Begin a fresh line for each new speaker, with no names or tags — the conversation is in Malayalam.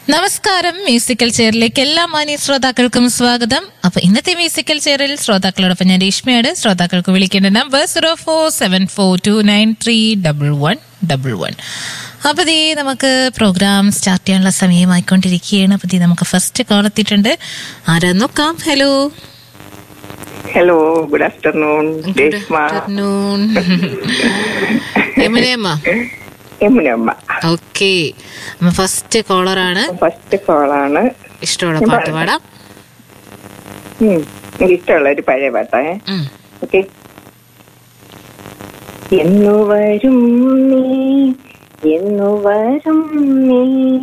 നമസ്കാരം മ്യൂസിക്കൽ ചെയറിലേക്ക് എല്ലാ മാന്യ ശ്രോതാക്കൾക്കും സ്വാഗതം അപ്പൊ ഇന്നത്തെ മ്യൂസിക്കൽ ചെയറിൽ ശ്രോതാക്കളോടൊപ്പം ഞാൻ രേഷ്മയാണ് ശ്രോതാക്കൾക്ക് വിളിക്കേണ്ട number zero four seven four two nine three double one double one അപ്പൊ ദേ നമുക്ക് പ്രോഗ്രാം സ്റ്റാർട്ട് ചെയ്യാനുള്ള സമയമായിക്കൊണ്ടിരിക്കുകയാണ് അപ്പൊ ദേ നമുക്ക് ഫസ്റ്റ് കോൾ എത്തിയിട്ടുണ്ട് ആരാ നോക്കാം hello
hello good afternoon Reshma
afternoon യമുനയമ്മ
യമുനമ്മ
ഓക്കെ ഫസ്റ്റ് കോളറാണ്
ഫസ്റ്റ് കോളാണ്
ഇഷ്ടമുള്ള പാട്ട് പാടാം
ഉം, എനിക്ക് ഇഷ്ടമുള്ള ഒരു പഴയ പാട്ടേ
ഉം.
ഓക്കെ എന്നു വരും നീ എന്നു വരും നീ